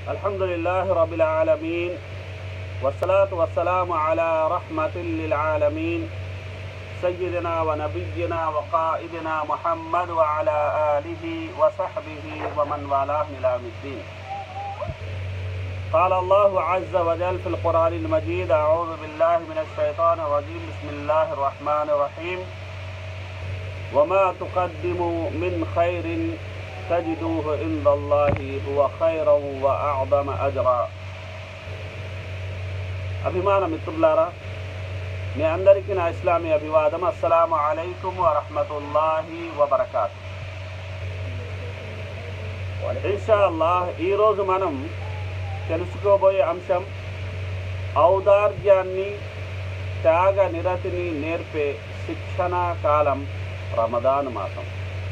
الحمد لله رب العالمين والصلاة والسلام على رحمة للعالمين سيدنا ونبينا وقائدنا محمد وعلى آله وصحبه ومن والاه إلى يوم الدين قال الله عز وجل في القرآن المجيد أعوذ بالله من الشيطان الرجيم بسم الله الرحمن الرحيم وما تقدموا من خير تجدوه عند الله هو خيرا وأعظم أجرا అభిమాన మిత్రులారా మీ అందరికీ నా ఇస్లామీ అభివాదం అస్సలాము అలైకుం వరహమతుల్లాహి వబర్కాత్ ఇన్షా అల్లాహ్ ఈరోజు మనం తెలుసుకోబోయే అంశం ఔదార్యాన్ని త్యాగ నిరతిని నేర్పే శిక్షణా కాలం రమదాన్ మాసం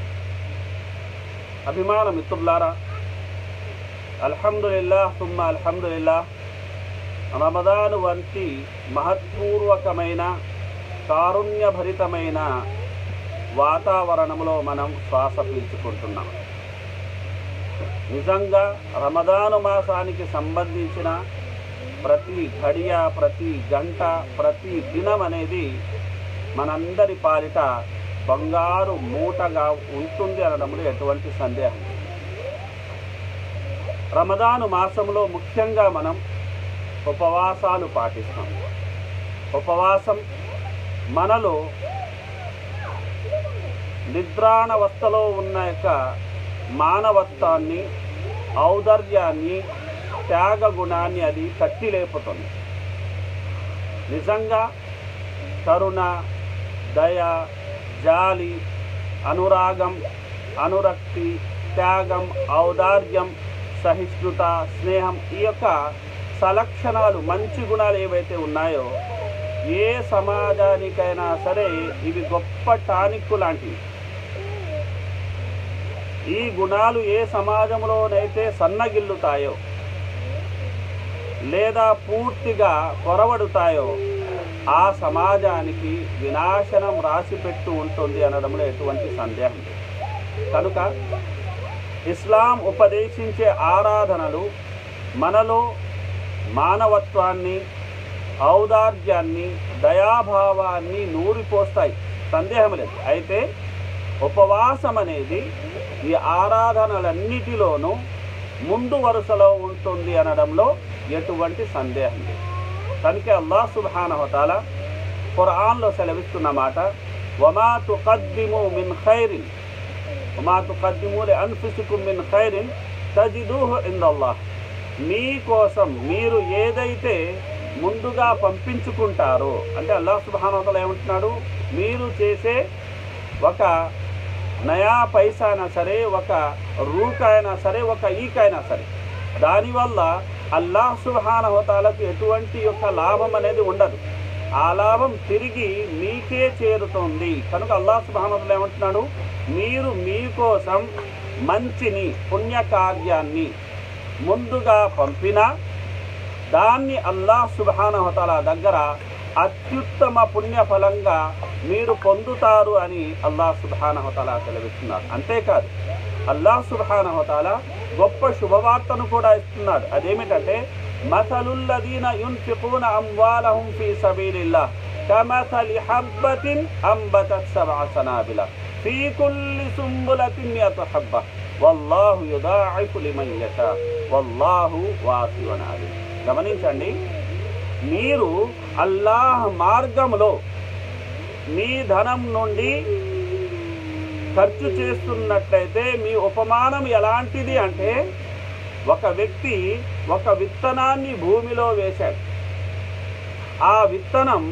అభిమాన మిత్రులారా అల్హమ్దుల్లా సుమ్మ అల్హమ్దుల్లా రమదాను వంటి మహత్పూర్వకమైన కారుణ్యభరితమైన వాతావరణంలో మనం శ్వాస పీల్చుకుంటున్నాం నిజంగా రమదాను మాసానికి సంబంధించిన ప్రతి ఘడియ ప్రతి గంట ప్రతి దినం అనేది మనందరి పాలిట బంగారు మూటగా ఉంటుంది అనడంలో ఎటువంటి సందేహం లేదు. రమదాను మాసంలో ముఖ్యంగా మనం ఉపవాసాలు పాటిస్తాం ఉపవాసం మనలో నిద్రాణవస్థలో ఉన్న యొక్క మానవత్వాన్ని ఔదర్యాన్ని త్యాగ గుణాన్ని అది తట్టి లేపుతుంది నిజంగా కరుణ దయ జాలి అనురాగం అనురక్తి త్యాగం ఔదార్యం సహిష్ణుత స్నేహం ఈ యొక్క సలక్షణాలు మంచి గుణాలు ఏవైతే ఉన్నాయో ఏ సమాజానికైనా సరే ఇవి గొప్ప టానిక్కు లాంటివి ఈ గుణాలు ఏ సమాజంలోనైతే సన్నగిల్లుతాయో లేదా పూర్తిగా కొరవడుతాయో ఆ సమాజానికి వినాశనం రాసిపెట్టు ఉంటుంది అనడంలో ఎటువంటి సందేహం లేదు కనుక ఇస్లాం ఉపదేశించే ఆరాధనలు మనలో మానవత్వాన్ని ఔదార్యాన్ని దయాభావాన్ని నూరిపోస్తాయి సందేహం లేదు అయితే ఉపవాసం అనేది ఈ ఆరాధనలన్నిటిలోనూ ముందు వరుసలో ఉంటుంది అనడంలో ఎటువంటి సందేహం లేదు కనుక అల్లాహ్ సుబ్హానహుతాల ఖురాన్లో సెలవిస్తున్న మాట వమా తుకద్దిము మిన్ ఖైరిన్ వమా తుకద్దిము లి అన్ఫుసికుం మిన్ ఖైరిన్ తజిదూహు ఇందల్లాహ్ మీకోసం మీరు ఏదైతే ముందుగా పంపించుకుంటారో అంటే అల్లాహ్ సుబ్హానహుతాల ఏమంటున్నాడు మీరు చేసే ఒక నయా పైసా అయినా సరే ఒక రూకైనా సరే ఒక ఈకైనా సరే దానివల్ల అల్లాహ్ సుబ్హానహుతాలకు ఎటువంటి యొక్క లాభం అనేది ఉండదు ఆ లాభం తిరిగి మీకే చేరుతుంది కనుక అల్లాహ్ సుబ్హానహుతాల ఏమంటున్నాడు మీరు మీకోసం మంచిని పుణ్యకార్యాన్ని ముందుగా పంపినా దాన్ని అల్లాహ్ సుబ్హానహుతాల దగ్గర అత్యుత్తమ పుణ్యఫలంగా మీరు పొందుతారు అని అల్లాహ్ సుబ్హానహుతాల సెలవిస్తున్నారు అంతేకాదు అల్లాహ్ సుబ్హానహుతాల గొప్ప శుభవార్తను కూడా ఇస్తున్నాడు అదేమిటంటే మసలుల్లదీన యున్ఫిqూన అమ్వాలహుం ఫీ సబీలిల్లాహ్ కమసలి హబ్బతిన్ అంబతత్ సబ్అ సనాబిల ఫీ కుల్లి సుంబులతిన్ మియతు హబ్బ వల్లాహు యుదాఇఫు లిమన్ యషా వల్లాహు వాసిఉన్ అలీం గమనించండి మీరు అల్లాహ్ మార్గంలో మీ ధనం నుండి ఖర్చు చేస్తున్నట్లయితే మీ ఉపమానం ఎలాంటిది అంటే ఒక వ్యక్తి ఒక విత్తనాన్ని భూమిలో వేశాడు ఆ విత్తనం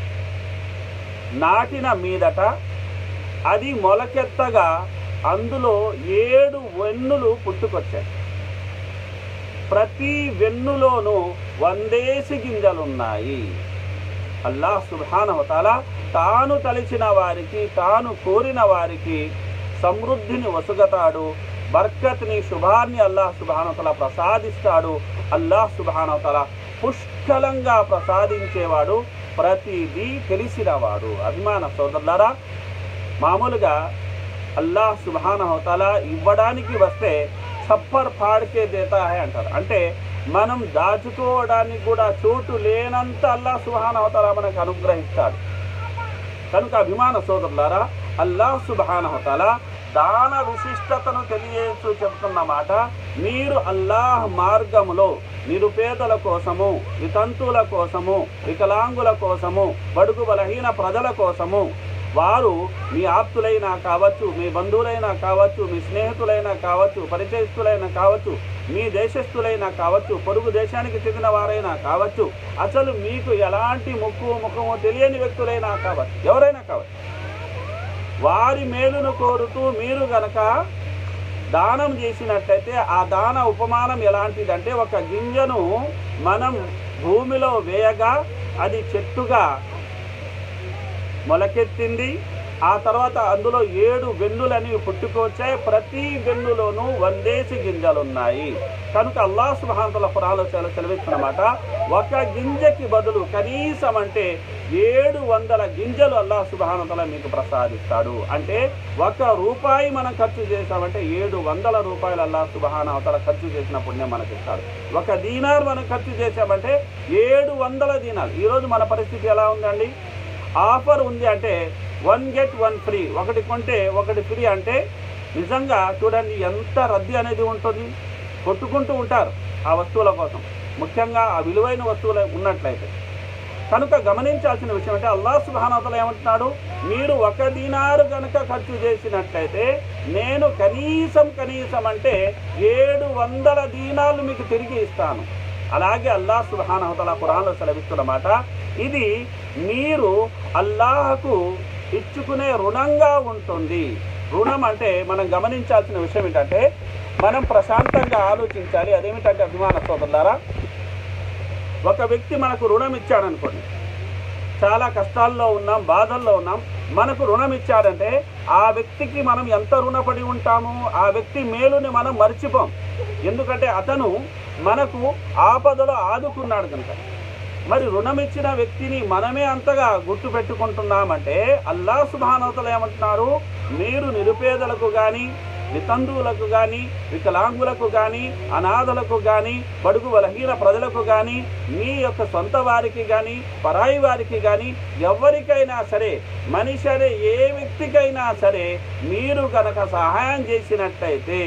నాటిన మీదట అది మొలకెత్తగా అందులో ఏడు వెన్నులు పుట్టుకొచ్చాయి ప్రతి వెన్నులోనూ వందేసి గింజలున్నాయి అల్లాహ్ సుబ్హానహుతాల తాను తలిచిన వారికి తాను కోరిన వారికి సమృద్ధిని వసుగతాడు బర్కత్ని శుభాన్ని అల్లాహ్ సుబ్హానహుతాల ప్రసాదిస్తాడు అల్లాహ్ సుబ్హానహుతాల పుష్కలంగా ప్రసాదించేవాడు ప్రతిదీ తెలిసినవాడు అభిమాన సోదరులారా మామూలుగా అల్లాహ్ సుబ్హానహుతాల ఇవ్వడానికి వస్తే ఛప్పర్ పాడికే దేతా హై అంటారు అంటే మనం దాచుకోవడానికి కూడా చోటు లేనంత అల్లా సుహానవతల మనకు అనుగ్రహిస్తాడు కనుక అభిమాన సోదరులారా అల్లాహ్ సుబానహతల దాన విశిష్టతను తెలియజేస్తూ చెప్తున్న మాట మీరు అల్లాహ్ మార్గములో నిరుపేదల కోసము వితంతువుల కోసము వికలాంగుల కోసము బడుగు బలహీన ప్రజల కోసము వారు మీ ఆప్తులైనా కావచ్చు మీ బంధువులైనా కావచ్చు మీ స్నేహితులైనా కావచ్చు పరిచయస్తులైనా కావచ్చు మీ దేశస్థులైనా కావచ్చు పొరుగు దేశానికి చెందిన వారైనా కావచ్చు అసలు మీకు ఎలాంటి ముక్కు ముఖము తెలియని వ్యక్తులైనా కావచ్చు ఎవరైనా కావచ్చు వారి మేలును కోరుతూ మీరు గనక దానం చేసినట్లయితే ఆ దాన ఉపమానం ఎలాంటిదంటే ఒక గింజను మనం భూమిలో వేయగా అది చెట్టుగా మొలకెత్తింది ఆ తర్వాత అందులో ఏడు వెన్నులని పుట్టుకొచ్చాయి ప్రతి వెన్నులోనూ వందేసి గింజలున్నాయి కనుక అల్లాహ్ సుబ్హానతల ఖురాన్లో చాలా సెలవిస్తున్నమాట ఒక గింజకి బదులు కనీసం అంటే ఏడు వందల గింజలు అల్లాహ్ సుబ్హానతల మీకు ప్రసాదిస్తాడు అంటే ఒక రూపాయి మనం ఖర్చు చేసామంటే ఏడు వందల రూపాయలు అల్లాహ్ సుబ్హానతల ఖర్చు చేసిన పుణ్యం మనకి ఇస్తాడు ఒక దీనార్ మనం ఖర్చు చేసామంటే ఏడు వందల దీనాలు ఈరోజు మన పరిస్థితి ఎలా ఉందండి ఆఫర్ ఉంది అంటే వన్ గెట్ వన్ ఫ్రీ ఒకటి కొంటే ఒకటి ఫ్రీ అంటే నిజంగా చూడండి ఎంత రద్దీ అనేది ఉంటుంది కొట్టుకుంటూ ఉంటారు ఆ వస్తువుల కోసం ముఖ్యంగా ఆ విలువైన వస్తువులు ఉన్నట్లయితే కనుక గమనించాల్సిన విషయం అంటే అల్లా సుబానతలు ఏమంటున్నాడు మీరు ఒక దీనారు కనుక ఖర్చు చేసినట్లయితే నేను కనీసం కనీసం అంటే ఏడు వందల దీనాలు మీకు తిరిగి ఇస్తాను అలాగే అల్లాహ్ సుబానవతల ఖురాన్లో సెలవిస్తున్నమాట ఇది మీరు అల్లాహకు ఇచ్చుకునే రుణంగా ఉంటుంది రుణం అంటే మనం గమనించాల్సిన విషయం ఏంటంటే మనం ప్రశాంతంగా ఆలోచించాలి అదేమిటంటే అభిమాన సోదరులారా ఒక వ్యక్తి మనకు రుణం ఇచ్చాడనుకోండి చాలా కష్టాల్లో ఉన్నాం బాధల్లో ఉన్నాం మనకు రుణం ఇచ్చాడంటే ఆ వ్యక్తికి మనం ఎంత రుణపడి ఉంటాము ఆ వ్యక్తి మేలుని మనం మర్చిపోం ఎందుకంటే అతను మనకు ఆపదలో ఆదుకున్నాడు కనుక మరి రుణం ఇచ్చిన వ్యక్తిని మనమే అంతగా గుర్తు పెట్టుకుంటున్నామంటే అల్లా సుభానవతలు ఏమంటున్నారు మీరు నిరుపేదలకు కానీ వితంతువులకు కానీ వికలాంగులకు కానీ అనాథలకు కానీ బడుగు బలహీన ప్రజలకు కానీ మీ యొక్క సొంత వారికి కానీ పరాయి వారికి కానీ ఎవరికైనా సరే మనిషి అనే ఏ వ్యక్తికైనా సరే మీరు కనుక సహాయం చేసినట్టయితే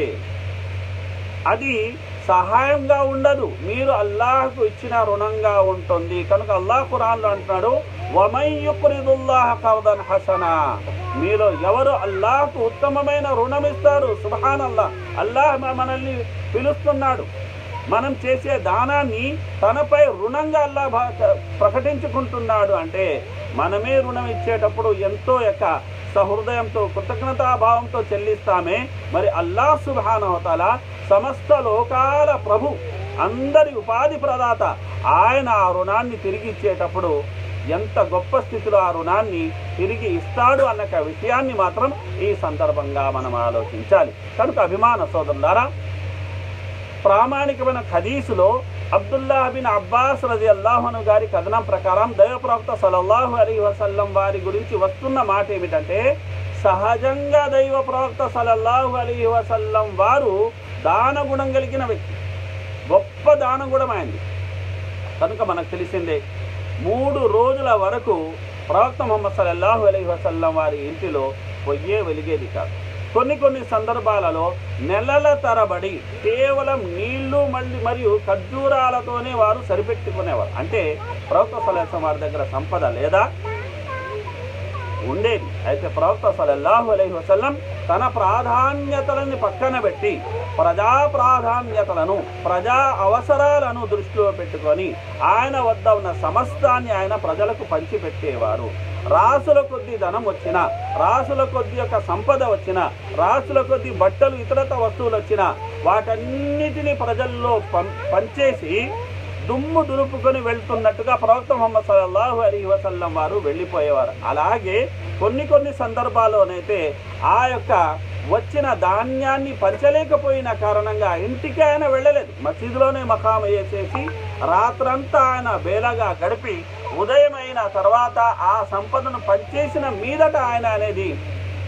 అది సహాయంగా ఉండదు మీరు అల్లాహకు ఇచ్చిన రుణంగా ఉంటుంది కనుక అల్లాహ్ ఖురాన్లో అంటున్నాడు వమయ్యుక్రిదుల్లాహ కవదన్ హసనా మీలో ఎవరు అల్లాహకు ఉత్తమమైన రుణం ఇస్తారు సుబహాన్ అల్లాహ్ అల్లాహ్ మ- మనల్ని పిలుస్తున్నాడు మనం చేసే దానాన్ని తనపై రుణంగా అల్లా భా- ప్రకటించుకుంటున్నాడు అంటే మనమే రుణం ఇచ్చేటప్పుడు ఎంతో యొక్క సహృదయంతో కృతజ్ఞతాభావంతో చెల్లిస్తామే మరి అల్లాహ్ సుబానవతల సమస్త లోకాల ప్రభు అందరి ఉపాధి ప్రదాత ఆయన ఆ రుణాన్ని తిరిగి ఇచ్చేటప్పుడు ఎంత గొప్ప స్థితిలో ఆ రుణాన్ని తిరిగి ఇస్తాడు అన్న ఒక విషయాన్ని మాత్రం ఈ సందర్భంగా మనం ఆలోచించాలి కనుక అభిమాన సోదరులారా ప్రామాణికమైన ఖదీసులో అబ్దుల్లా బిన్ అబ్బాస్ రజి అల్లాహను గారి కథనం ప్రకారం దైవ ప్రవక్త సలల్లాహు అలీ వసల్లం వారి గురించి వస్తున్న మాట ఏమిటంటే సహజంగా దైవ ప్రవక్త సలల్లాహు అలీ వసల్లం వారు దానగుణం కలిగిన వ్యక్తి గొప్ప దానగుణం ఆయనది కనుక మనకు తెలిసిందే మూడు రోజుల వరకు ప్రవక్త ముహమ్మద్ సల్లల్లాహు అలైహి వసల్లం వారి ఇంటిలో పొయ్యే వెలిగేది కాదు కొన్ని కొన్ని సందర్భాలలో నెలల తరబడి కేవలం నీళ్లు మళ్ళీ మరియు ఖర్జూరాలతోనే వారు సరిపెట్టుకునేవారు అంటే ప్రవక్త సలహం వారి దగ్గర సంపద లేదా ఉండేది అయితే ప్రవక్త సలల్లాహు అలైహి వసల్లం తన ప్రాధాన్యతలని పక్కన పెట్టి ప్రజా ప్రాధాన్యతలను ప్రజా అవసరాలను దృష్టిలో పెట్టుకొని ఆయన వద్ద ఉన్న సమస్తాన్ని ఆయన ప్రజలకు పంచిపెట్టేవారు రాసుల కొద్ది ధనం వచ్చిన రాసుల కొద్ది యొక్క సంపద వచ్చిన రాసుల కొద్ది బట్టలు ఇతరత వస్తువులు వచ్చిన వాటన్నిటిని ప్రజల్లో పం పంచేసి దుమ్ము దులుపుకొని వెళ్తున్నట్టుగా ప్రవక్త ముహమ్మద్ సల్లల్లాహు అలైహి వసల్లం వారు వెళ్ళిపోయేవారు అలాగే కొన్ని కొన్ని సందర్భాల్లోనైతే ఆ యొక్క వచ్చిన ధాన్యాన్ని పంచలేకపోయిన కారణంగా ఇంటికి ఆయన వెళ్ళలేదు మసీదులోనే మకామ వేసేసి రాత్రంతా ఆయన బేలగా గడిపి ఉదయం అయిన తర్వాత ఆ సంపదను పంచేసిన మీదట ఆయన అనేది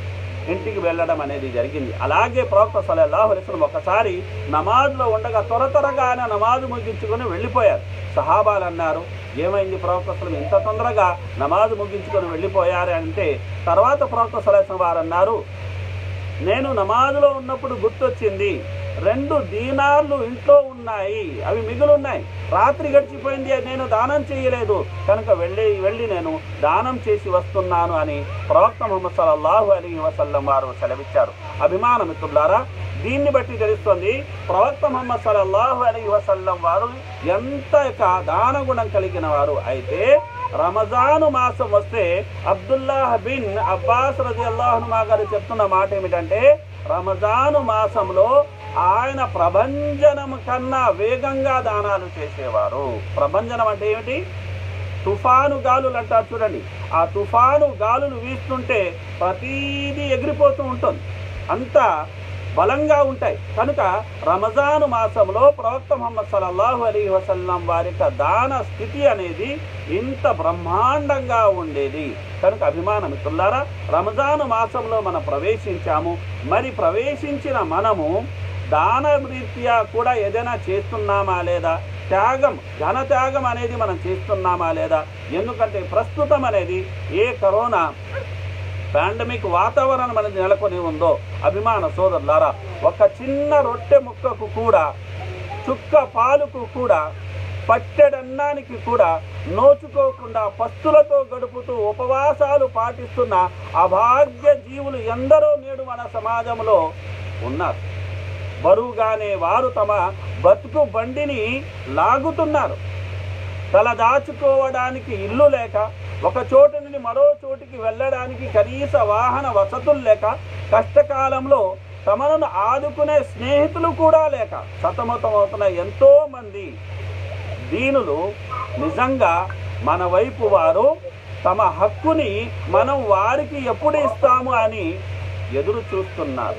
ఇంటికి వెళ్ళడం అనేది జరిగింది అలాగే ప్రవక్త సలల్లాహు అలైస్లం ఒకసారి నమాజ్లో ఉండగా త్వర త్వరగానే నమాజు ముగించుకొని వెళ్ళిపోయారు సహాబాలు అన్నారు ఏమైంది ప్రవక్త అసలు ఇంత తొందరగా నమాజు ముగించుకొని వెళ్ళిపోయారు అంటే తర్వాత ప్రవక్త సలహం వారు అన్నారు నేను నమాజులో ఉన్నప్పుడు గుర్తొచ్చింది రెండు దీనార్లు ఇంట్లో ఉన్నాయి అవి మిగులున్నాయి రాత్రి గడిచిపోయింది నేను దానం చేయలేదు కనుక వెళ్ళి వెళ్ళి నేను దానం చేసి వస్తున్నాను అని ప్రవక్త ముహమ్మద్ సల్లల్లాహు అలీ వసల్లం వారు సెలవిచ్చారు అభిమాన మిత్రులారా దీన్ని బట్టి తెలుస్తుంది ప్రవక్త ముహమ్మద్ సల్లల్లాహు అలీ వసల్లం వారు ఎంత యొక్క దాన గుణం కలిగిన వారు అయితే రమజాను మాసం వస్తే అబ్దుల్లాహ్ బిన్ అబ్బాస్ రజి అల్లాహనుమా గారు చెప్తున్న మాట ఏమిటంటే రమజాను మాసంలో ఆయన ప్రభంజనం కన్నా వేగంగా దానాలు చేసేవారు ప్రభంజనం అంటే ఏమిటి తుఫాను గాలులు అంటారు చూడండి ఆ తుఫాను గాలులు వీస్తుంటే ప్రతీదీ ఎగిరిపోతూ ఉంటుంది అంత బలంగా ఉంటాయి కనుక రమజాను మాసంలో ప్రవక్త ముహమ్మద్ సల్లల్లాహు అలీ వసల్లం వారి యొక్క దాన స్థితి అనేది ఇంత బ్రహ్మాండంగా ఉండేది కనుక అభిమాన మిత్రులారా రమజాను మాసంలో మనం ప్రవేశించాము మరి ప్రవేశించిన మనము దాన రీత్యా కూడా ఏదైనా చేస్తున్నామా లేదా త్యాగం ఘన త్యాగం అనేది మనం చేస్తున్నామా లేదా ఎందుకంటే ప్రస్తుతం అనేది ఏ కరోనా పాండమిక్ వాతావరణం అనేది నెలకొని ఉందో అభిమాన సోదరులారా ఒక చిన్న రొట్టె ముక్కకు కూడా చుక్క పాలుకు కూడా పట్టెడన్నానికి కూడా నోచుకోకుండా పస్తులతో గడుపుతూ ఉపవాసాలు పాటిస్తున్న అభాగ్య జీవులు ఎందరో నేడు మన సమాజంలో ఉన్నారు బరువుగానే వారు తమ బతుకు బండిని లాగుతున్నారు తల దాచుకోవడానికి ఇల్లు లేక ఒక చోటు నుండి మరో చోటికి వెళ్ళడానికి కనీస వాహన వసతులు లేక కష్టకాలంలో తమను ఆదుకునే స్నేహితులు కూడా లేక సతమతమవుతున్న ఎంతో మంది దీనులు నిజంగా మన వైపు వారు తమ హక్కుని మనం వారికి ఎప్పుడు ఇస్తాము అని ఎదురు చూస్తున్నారు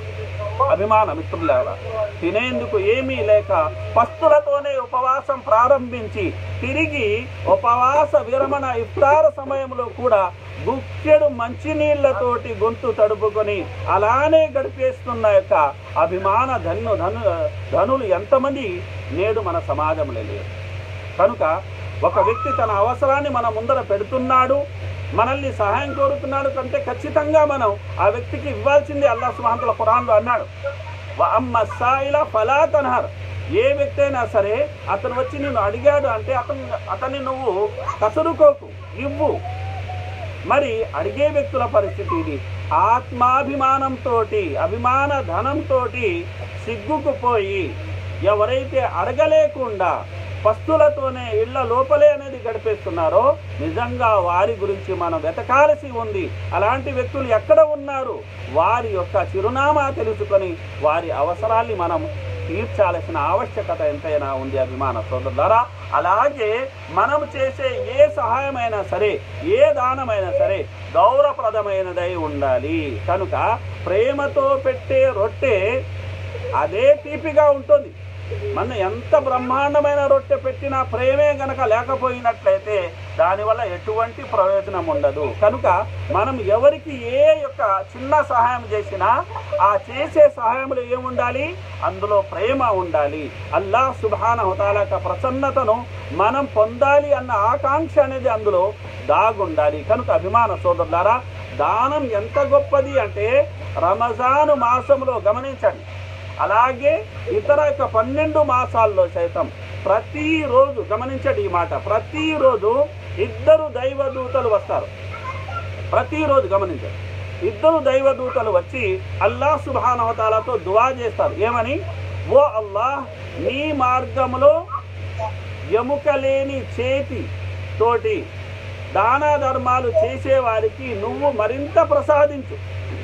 అభిమాన మిత్రులారా తినేందుకు ఏమీ లేక పస్తులతోనే ఉపవాసం ప్రారంభించి తిరిగి ఉపవాస విరమణ ఇఫ్తార సమయంలో కూడా గుక్కెడు మంచినీళ్లతోటి గొంతు తడుపుకొని అలానే గడిపేస్తున్న యొక్క అభిమాన ధను ధను ధనులు ఎంతమంది నేడు మన సమాజంలో లేరు కనుక ఒక వ్యక్తి తన అవసరాన్ని మన ముందర పెడుతున్నాడు మనల్ని సహాయం కోరుతున్నాడు కంటే ఖచ్చితంగా మనం ఆ వ్యక్తికి ఇవ్వాల్సింది అల్లా సుహాంతుల ఖురాన్లో అన్నాడు "వ అమ్మ సాయిల ఫలా తన్హర్ ఏ వ్యక్తి అయినా సరే అతను వచ్చి నిన్ను అడిగాడు అంటే అతను అతన్ని నువ్వు కసురుకోకు ఇవ్వు మరి అడిగే వ్యక్తుల పరిస్థితి ఇది ఆత్మాభిమానంతో అభిమాన ధనంతో సిగ్గుకుపోయి ఎవరైతే అడగలేకుండా పస్తులతోనే ఇళ్ల లోపలే అనేది గడిపేస్తున్నారో నిజంగా వారి గురించి మనం వెతకాల్సి ఉంది అలాంటి వ్యక్తులు ఎక్కడ ఉన్నారు వారి యొక్క చిరునామా తెలుసుకొని వారి అవసరాల్ని మనం తీర్చాల్సిన ఆవశ్యకత ఎంతైనా ఉంది అభిమాన సోదరులారా అలాగే మనం చేసే ఏ సహాయమైనా సరే ఏ దానమైనా సరే గౌరవప్రదమైనదై ఉండాలి కనుక ప్రేమతో పెట్టే రొట్టె అదే తీపిగా ఉంటుంది మన ఎంత బ్రహ్మాండమైన రొట్టె పెట్టినా ప్రేమే గనక లేకపోయినట్లయితే దానివల్ల ఎటువంటి ప్రయోజనం ఉండదు కనుక మనం ఎవరికి ఏ యొక్క చిన్న సహాయం చేసినా ఆ చేసే సహాయంలో ఏముండాలి అందులో ప్రేమ ఉండాలి అల్లా సుభాన హుతాలక ప్రసన్నతను మనం పొందాలి అన్న ఆకాంక్ష అనేది అందులో దాగుండాలి కనుక అభిమాన సోదరులారా దానం ఎంత గొప్పది అంటే రమజాను మాసంలో గమనించండి అలాగే ఇతర యొక్క పన్నెండు మాసాల్లో సైతం ప్రతిరోజు గమనించండి ఈ మాట ప్రతిరోజు ఇద్దరు దైవదూతలు వస్తారు ప్రతిరోజు గమనించండి ఇద్దరు దైవదూతలు వచ్చి అల్లాహ్ సుబానవతాలతో దువా చేస్తారు ఏమని ఓ అల్లాహ్ నీ మార్గంలో ఎముక లేని చేతి తోటి దాన ధర్మాలు చేసేవారికి నువ్వు మరింత ప్రసాదించు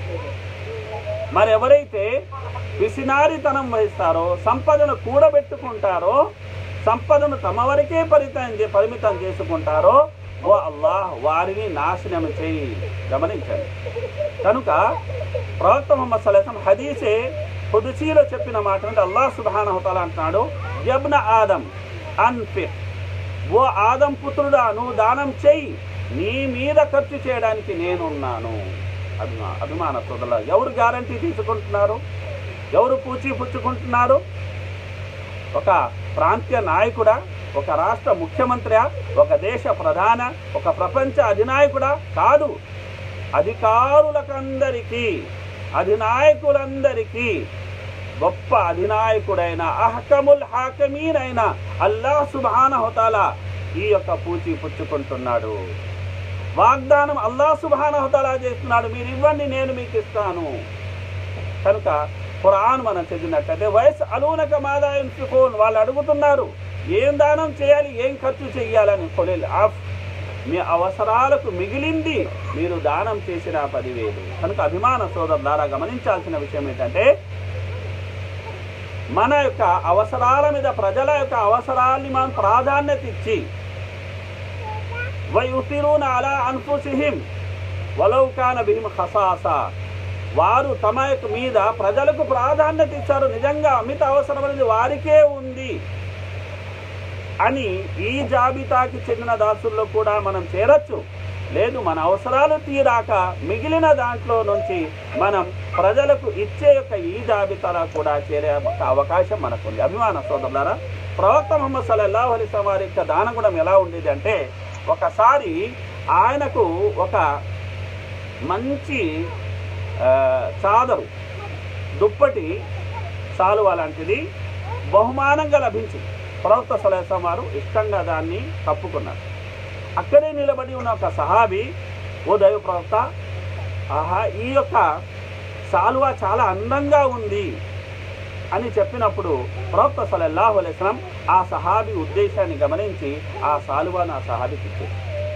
మరి ఎవరైతే పిసినారితనం వహిస్తారో సంపదను కూడబెట్టుకుంటారో సంపదను తమ వరకే పరిమితం చే- పరిమితం చేసుకుంటారో ఓ అల్లాహ్ వారిని నాశనం చేయి గమనించండి కనుక ప్రవక్త ముహమ్మద్ సల్లాహం హదీసే హుదుసీలో చెప్పిన మాట అంటే అల్లాహ్ సుబానహతల అంటున్నాడు జబ్న ఆదం అన్ఫిక్ ఓ ఆదం పుత్రుడా నువ్వు దానం చెయ్యి నీ మీద ఖర్చు చేయడానికి నేనున్నాను అభిమా అభిమాన సోదరుల ఎవరు గ్యారంటీ తీసుకుంటున్నారు ఎవరు పూచి పుచ్చుకుంటున్నారు ఒక ప్రాంతీయ నాయకుడా ఒక రాష్ట్ర ముఖ్యమంత్రియా ఒక దేశ ప్రధాన ఒక ప్రపంచ అధినాయకుడా కాదు అధికారులకందరికీ అధినాయకులందరికీ గొప్ప అధినాయకుడైన అహకముల్ హాకమీన్ అయిన అల్లా సుబాన హోతాల ఈ యొక్క పూచి పుచ్చుకుంటున్నాడు వాగ్దానం అల్లా సుబాన హోతాలా చేస్తున్నాడు మీరు ఇవ్వండి నేను మీకు ఇస్తాను కనుక ఖురాన్ మనం చదివినట్టయితే వయసు అలూనక మాదాయం వాళ్ళు అడుగుతున్నారు ఏం దానం చేయాలి ఏం ఖర్చు చేయాలని కొలిల్ ఆఫ్ మీ అవసరాలకు మిగిలింది మీరు దానం చేసిన పదివేలు కనుక అభిమాన సోదరు ద్వారా గమనించాల్సిన విషయం ఏంటంటే మన యొక్క అవసరాల మీద ప్రజల యొక్క అవసరాల్ని మనం ప్రాధాన్యత ఇచ్చి వయుతిరూన అలా అన్ఫుసిహిం వలౌకాన బిహిం ఖసాసా వారు తమ యొక్క మీద ప్రజలకు ప్రాధాన్యత ఇచ్చారు నిజంగా అమిత అవసరం అనేది వారికే ఉంది అని ఈ జాబితాకి చెందిన దాసుల్లో కూడా మనం చేరొచ్చు లేదు మన అవసరాలు తీరాక మిగిలిన దాంట్లో నుంచి మనం ప్రజలకు ఇచ్చే యొక్క ఈ జాబితాలో కూడా చేరే ఒక అవకాశం మనకుంది అభిమాన సోదరులారా ప్రవక్త ముహమ్మద్ సల్లల్లాహు అలైహి వసల్లం వారి యొక్క దానగుణం ఎలా ఉండేది అంటే ఒకసారి ఆయనకు ఒక మంచి ఆ, చాదరు దుప్పటి సాలువ లాంటిది బహుమానంగా లభించింది ప్రవక్త సలహం వారు ఇష్టంగా దాన్ని కప్పుకున్నారు అక్కడే నిలబడి ఉన్న ఒక సహాబి ఓ దైవ ప్రవక్త ఆహా ఈ యొక్క సాలువ చాలా అందంగా ఉంది అని చెప్పినప్పుడు ప్రవక్త సలల్లాహు అలైస్లం ఆ సహాబి ఉద్దేశాన్ని గమనించి ఆ సాలువాను ఆ సహాబికి ఇచ్చేది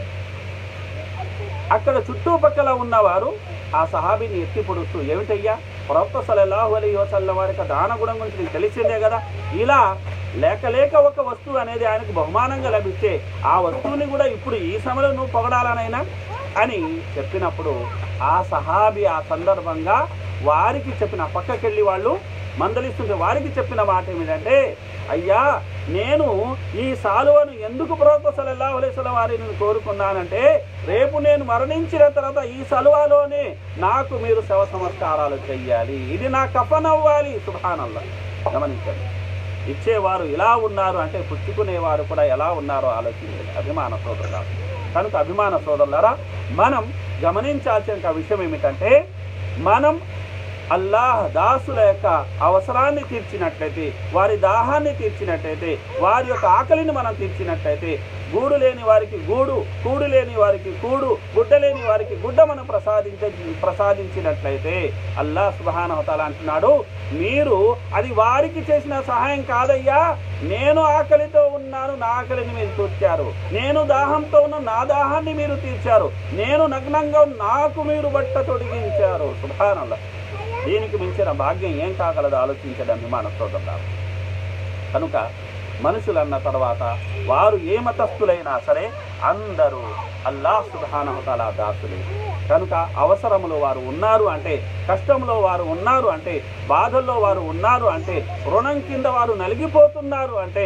అక్కడ చుట్టుపక్కల ఉన్నవారు ఆ సహాబీని ఎత్తి పొడుస్తూ ఏమిటయ్యా ప్రవక్త సలల్లాహు అలీ వసల్లం వారి యొక్క దాన గుణం గురించి నీకు తెలిసిందే కదా ఇలా లేక లేక ఒక వస్తువు అనేది ఆయనకు బహుమానంగా లభిస్తే ఆ వస్తువుని కూడా ఇప్పుడు ఈ సమయంలో నువ్వు పొగడాలనైనా అని చెప్పినప్పుడు ఆ సహాబి ఆ సందర్భంగా వారికి చెప్పిన పక్కకెళ్ళి వాళ్ళు మందలిస్తుంటే వారికి చెప్పిన మాట ఏమిటంటే అయ్యా నేను ఈ సాలువను ఎందుకు ప్రవక్త సల్లల్లాహు అలైహి వసల్లం వారిని కోరుకున్నానంటే రేపు నేను మరణించిన తర్వాత ఈ సలువాలోనే నాకు మీరు శవ సంస్కారాలు చెయ్యాలి ఇది నా కఫనవ్వాలి సుభానల్లా గమనించండి ఇచ్చేవారు ఇలా ఉన్నారు అంటే పుచ్చుకునేవారు కూడా ఎలా ఉన్నారో ఆలోచించండి అభిమాన సోదరులారా కనుక అభిమాన సోదరులారా మనం గమనించాల్సిన ఒక విషయం ఏమిటంటే మనం అల్లాహ్ దాసుల యొక్క అవసరాన్ని తీర్చినట్లయితే వారి దాహాన్ని తీర్చినట్లయితే వారి యొక్క ఆకలిని మనం తీర్చినట్లయితే గూడు లేని వారికి గూడు కూడు లేని వారికి కూడు గుడ్డ లేని వారికి గుడ్డ మనం ప్రసాదించ ప్రసాదించినట్లయితే అల్లాహ్ సుబహానహతాల అంటున్నాడు మీరు అది వారికి చేసిన సహాయం కాదయ్యా నేను ఆకలితో ఉన్నాను నా ఆకలిని మీరు తీర్చారు నేను దాహంతో ఉన్న నా దాహాన్ని మీరు తీర్చారు నేను నగ్నంగా ఉన్న నాకు మీరు బట్ట తొడిగించారు సుభానల్లా దీనికి మించిన భాగ్యం ఏం కాగలదో ఆలోచించడం విమాన సోదరులారు కనుక మనుషులన్న తర్వాత వారు ఏ మతస్థులైనా సరే అందరూ అల్లాహ్ సుబ్హానహుతాలా దాసులే కనుక అవసరములో వారు ఉన్నారు అంటే కష్టంలో వారు ఉన్నారు అంటే బాధల్లో వారు ఉన్నారు అంటే రుణం కింద వారు నలిగిపోతున్నారు అంటే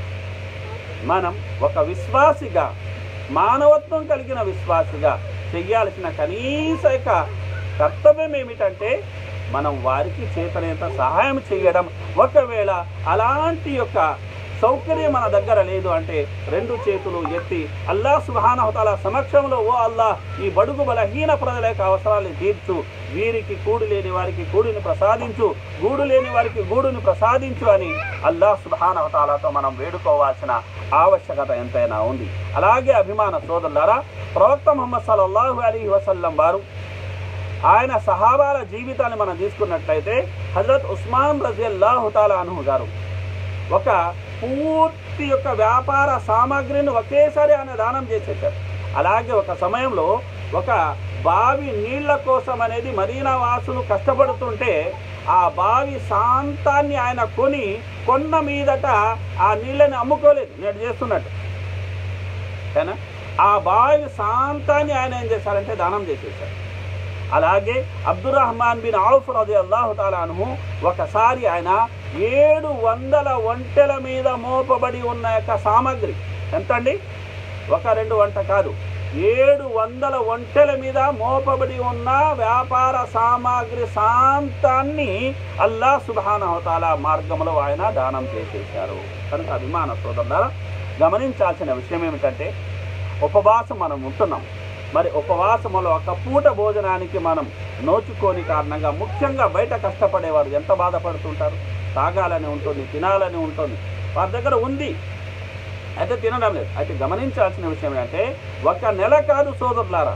మనం ఒక విశ్వాసిగా మానవత్వం కలిగిన విశ్వాసిగా చెయ్యాల్సిన కనీస యొక్క కర్తవ్యం ఏమిటంటే మనం వారికి చేతనేంత సహాయం చేయడం ఒకవేళ అలాంటి యొక్క సౌకర్యం మన దగ్గర లేదు అంటే రెండు చేతులు ఎత్తి అల్లా సుహానహతాల సమక్షంలో ఓ అల్లా ఈ బడుగు బలహీన ప్రజల యొక్క అవసరాలు తీర్చు వీరికి కూడు లేని వారికి కూడిని ప్రసాదించు గూడు లేని వారికి గూడుని ప్రసాదించు అని అల్లా సుహానహతాలతో మనం వేడుకోవాల్సిన ఆవశ్యకత ఎంతైనా ఉంది అలాగే అభిమాన సోదరులారా ప్రవక్త ముహమ్మద్ సల్లల్లాహు అలీ వసల్లం వారు ఆయన సహాబాల జీవితాన్ని మనం తీసుకున్నట్లయితే హజరత్ ఉస్మాన్ రజియల్లాహు తాలా అను గారు ఒక పూర్తి యొక్క వ్యాపార సామాగ్రిని ఒకేసారి ఆయన దానం చేసేసారు అలాగే ఒక సమయంలో ఒక బావి నీళ్ల కోసం అనేది మదీనా వాసులు కష్టపడుతుంటే ఆ బావి శాంతాన్ని ఆయన కొని కొన్న మీదట ఆ నీళ్ళని అమ్ముకోలేదు నేను చేస్తున్నట్టు ఓకేనా ఆ బావి శాంతాన్ని ఆయన ఏం చేశారంటే దానం చేసేసారు అలాగే అబ్దుర్రహమాన్ బిన్ ఔఫ్ రది అల్లాహు తాలాను ఒకసారి ఆయన ఏడు వందల ఒంటెల మీద మోపబడి ఉన్న యొక్క సామాగ్రి ఎంత అండి ఒక రెండు వంట కాదు ఏడు వందల ఒంటెల మీద మోపబడి ఉన్న వ్యాపార సామాగ్రి శాంతాన్ని అల్లా సుబానవతాల మార్గంలో ఆయన దానం చేసేశారు కనుక అభిమాన సోదరులారా గమనించాల్సిన విషయం ఏమిటంటే ఉపవాసం మనం ఉంటున్నాం మరి ఉపవాసములో ఒక పూట భోజనానికి మనం నోచుకోని కారణంగా ముఖ్యంగా బయట కష్టపడేవారు ఎంత బాధపడుతుంటారు తాగాలని ఉంటుంది తినాలని ఉంటుంది వారి దగ్గర ఉంది అయితే తినడం లేదు అయితే గమనించాల్సిన విషయం ఏంటంటే ఒక నెల కాదు సోదరులారా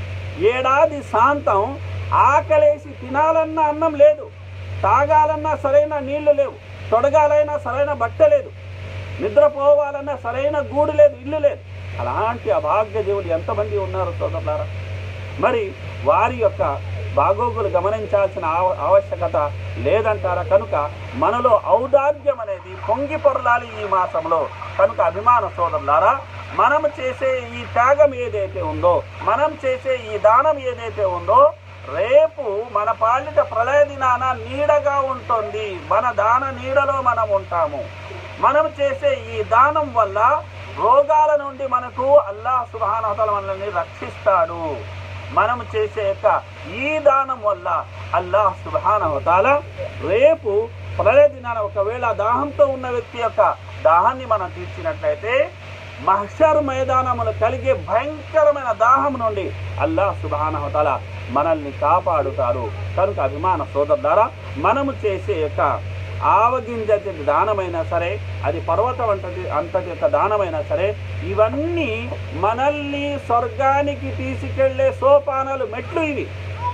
ఏడాది శాంతం ఆకలేసి తినాలన్న అన్నం లేదు తాగాలన్నా సరైన నీళ్లు లేవు తొడగాలైనా సరైన బట్ట లేదు నిద్రపోవాలన్నా సరైన గూడు లేదు ఇల్లు లేదు అలాంటి అభాగ్య జీవులు ఎంతమంది ఉన్నారు సోదరులారా మరి వారి యొక్క బాగోగులు గమనించాల్సిన ఆవ- ఆవశ్యకత లేదంటారా కనుక మనలో ఔదార్యం అనేది పొంగి పొరలాలి ఈ మాసంలో కనుక అభిమాన సోదరులారా మనం చేసే ఈ త్యాగం ఏదైతే ఉందో మనం చేసే ఈ దానం ఏదైతే ఉందో రేపు మన పాలిట ప్రళయ దినాన నీడగా ఉంటుంది మన దాన నీడలో మనం ఉంటాము మనం చేసే ఈ దానం వల్ల రోగాల నుండి మనకు అల్లాహ్ సుబానతల మనల్ని రక్షిస్తాడు మనం చేసే యొక్క ఈ దానం వల్ల అల్లాహ్ సుబానవతాల రేపు ప్రళయ దినాన ఒకవేళ దాహంతో ఉన్న వ్యక్తి యొక్క దాహాన్ని మనం తీర్చినట్లయితే మహషర్ మైదానములు కలిగే భయంకరమైన దాహం నుండి అల్లాహ్ సుబానవతాల మనల్ని కాపాడుతారు కనుక అభిమాన సోదరులారా మనము చేసే యొక్క ఆవగింజటి దానమైనా సరే అది పర్వతం అంతటి అంతటి యొక్క దానమైనా సరే ఇవన్నీ మనల్ని స్వర్గానికి తీసుకెళ్లే సోపానాలు మెట్లు ఇవి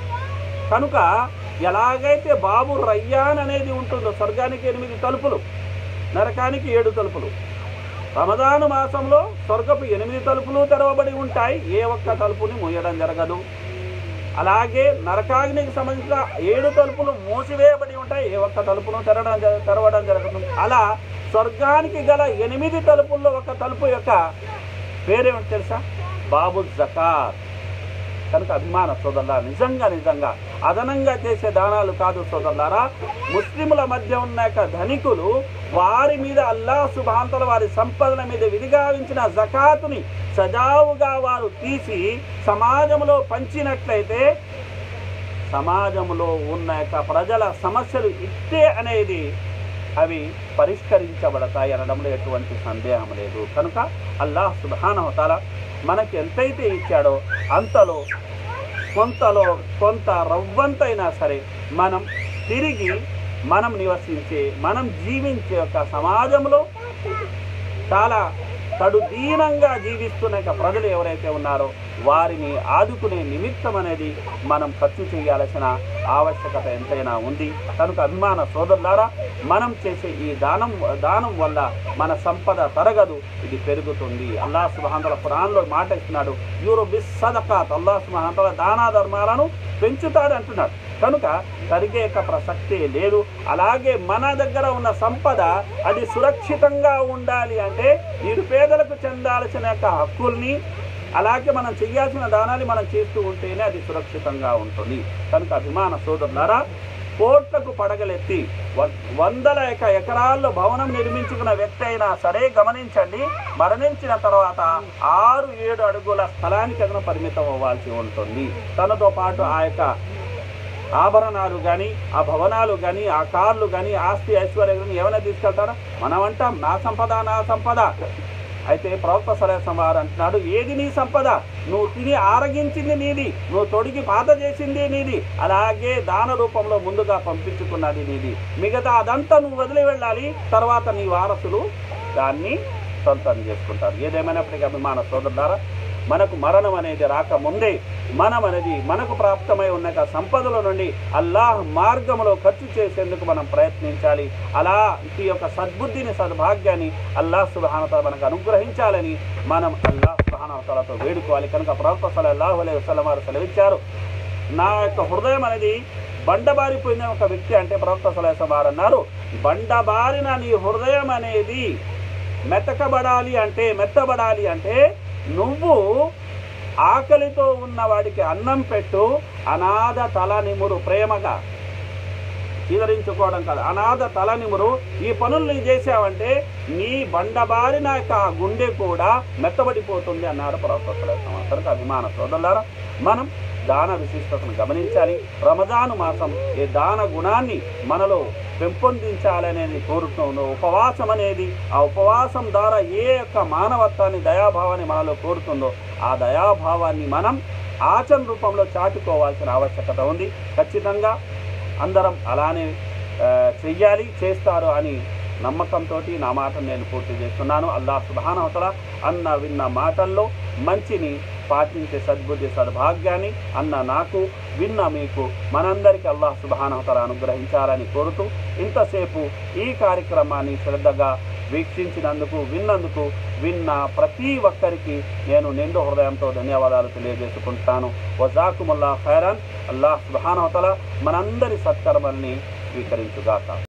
కనుక ఎలాగైతే బాబు రయ్యాన్ అనేది ఉంటుందో స్వర్గానికి ఎనిమిది తలుపులు నరకానికి ఏడు తలుపులు రమదాను మాసంలో స్వర్గపు ఎనిమిది తలుపులు తెరవబడి ఉంటాయి ఏ ఒక్క తలుపుని మూయడం జరగదు అలాగే నరకాగ్నికి సంబంధించిన ఏడు తలుపులు మూసివేయబడి ఉంటాయి ఏ ఒక్క తలుపును తెరవడం జర- తెరవడం జరుగుతుంది అలా స్వర్గానికి గల ఎనిమిది తలుపుల్లో ఒక తలుపు యొక్క పేరేమిటి తెలుసా బాబు జకాత్ కనుక అభిమాన సోదరులా నిజంగా నిజంగా అదనంగా చేసే దానాలు కాదు సోదరులారా ముస్లిముల మధ్య ఉన్న యొక్క ధనికులు వారి మీద అల్లా సుభాంతల వారి సంపదల మీద విధిగావించిన జకాతుని సజావుగా వారు తీసి సమాజంలో పంచినట్లయితే సమాజంలో ఉన్న యొక్క ప్రజల సమస్యలు ఇట్టే అనేది అవి పరిష్కరించబడతాయి అనడంలో ఎటువంటి సందేహం లేదు కనుక అల్లాహ్ సుబానవతాల మనకి ఎంతైతే ఇచ్చాడో అంతలో కొంతలో కొంత రవ్వంతైనా సరే మనం తిరిగి మనం నివసించే మనం జీవించే యొక్క సమాజంలో చాలా కడు దీనంగా జీవిస్తున్న యొక్క ప్రజలు ఎవరైతే ఉన్నారో వారిని ఆదుకునే నిమిత్తం అనేది మనం ఖర్చు చేయాల్సిన ఆవశ్యకత ఎంతైనా ఉంది కనుక అభిమాన సోదరులారా మనం చేసే ఈ దానం దానం వల్ల మన సంపద తరగదు ఇది పెరుగుతుంది అల్లా సుబహాంతల పురాణంలో మాట ఇస్తున్నాడు యూరో బిస్ సదకాత్ అల్లా సుబహాంతల దానా ధర్మాలను పెంచుతాడు అంటున్నాడు కనుక తరిగే యొక్క ప్రసక్తే లేదు అలాగే మన దగ్గర ఉన్న సంపద అది సురక్షితంగా ఉండాలి అంటే నిరుపేదలకు చెందాల్సిన యొక్క హక్కుల్ని అలాగే మనం చేయాల్సిన దానాన్ని మనం చేస్తూ ఉంటేనే అది సురక్షితంగా ఉంటుంది కనుక అభిమాన సోదరులారా కోట్లకు పడగలెత్తి వ- వందల ఎక ఎకరాల్లో భవనం నిర్మించుకున్న వ్యక్తి అయినా సరే గమనించండి మరణించిన తర్వాత ఆరు ఏడు అడుగుల స్థలానికి అతను పరిమితం అవ్వాల్సి ఉంటుంది తనతో పాటు ఆ యొక్క ఆభరణాలు కానీ ఆ భవనాలు కానీ ఆ కార్లు కానీ ఆస్తి ఐశ్వర్యం కానీ ఏమైనా తీసుకెళ్తారా మనం అంటాం నా సంపద నా సంపద అయితే ప్రవక్త సరేసం వారు అంటున్నాడు ఏది నీ సంపద నువ్వు తిని ఆరగించింది నీది నువ్వు తొడిగి పాత చేసింది నీది అలాగే దాన రూపంలో ముందుగా పంపించుకున్నది నీది మిగతా అదంతా నువ్వు వదిలి వెళ్ళాలి తర్వాత నీ వారసులు దాన్ని సొంతం చేసుకుంటారు ఏదేమైనప్పటికీ అభిమాన సోదరులారా మనకు మరణం అనేది రాకముందే మనం అనేది మనకు ప్రాప్తమై ఉన్న యొక్క సంపదల నుండి అల్లాహ్ మార్గంలో ఖర్చు చేసేందుకు మనం ప్రయత్నించాలి అలా ఈ యొక్క సద్బుద్ధిని సద్భాగ్యాన్ని అల్లాహ్ సుబానత మనకు అనుగ్రహించాలని మనం అల్లాహ్ సుబానతలతో వేడుకోవాలి కనుక ప్రవక్త సలల్లాహు అలైహి వసల్లం వారు సెలవిచ్చారు నా యొక్క హృదయం అనేది బండబారిపోయిన ఒక వ్యక్తి అంటే ప్రవక్త సలహా వారు అన్నారు బండబారిన నీ హృదయం అనేది మెతకబడాలి అంటే మెత్తబడాలి అంటే నువ్వు ఆకలితో ఉన్న వాడికి అన్నం పెట్టు అనాథ తల నిమురు ప్రేమగా ఇదరించుకోవడం కాదు అనాథ తలనిమురు ఈ పనులు నీ చేసావంటే నీ బండబారిన యొక్క ఆ గుండె కూడా మెత్తబడిపోతుంది అన్నాడు ప్రవక్త కనుక అభిమాన సోదరులారా మనం దాన విశిష్టతను గమనించాలి రమజాను మాసం ఈ దాన గుణాన్ని మనలో పెంపొందించాలనేది కోరుతుంది ఉపవాసం అనేది ఆ ఉపవాసం ద్వారా ఏ యొక్క మానవత్వాన్ని దయాభావాన్ని మనలో కోరుతుందో ఆ దయాభావాన్ని మనం ఆచరణ రూపంలో చాటుకోవాల్సిన ఆవశ్యకత ఉంది ఖచ్చితంగా అందరం అలానే ఆ, చెయ్యాలి చేస్తారు అని నమ్మకంతో నా మాటను నేను పూర్తి చేస్తున్నాను అల్లాహ్ సుబానవతల అన్న విన్న మాటల్లో మంచిని పాటించే సద్బుద్ధి సద్భాగ్యాన్ని అన్న నాకు విన్న మీకు మనందరికీ అల్లాహ్ సుబానవతల అనుగ్రహించాలని కోరుతూ ఇంతసేపు ఈ కార్యక్రమాన్ని శ్రద్ధగా వీక్షించినందుకు విన్నందుకు విన్న ప్రతి ఒక్కరికి నేను నిండు హృదయంతో ధన్యవాదాలు తెలియజేసుకుంటాను వజాకుముల్లా ఖైరాన్ అల్లాహ్ సుబానవతల మనందరి సత్కర్మల్ని స్వీకరించుగాక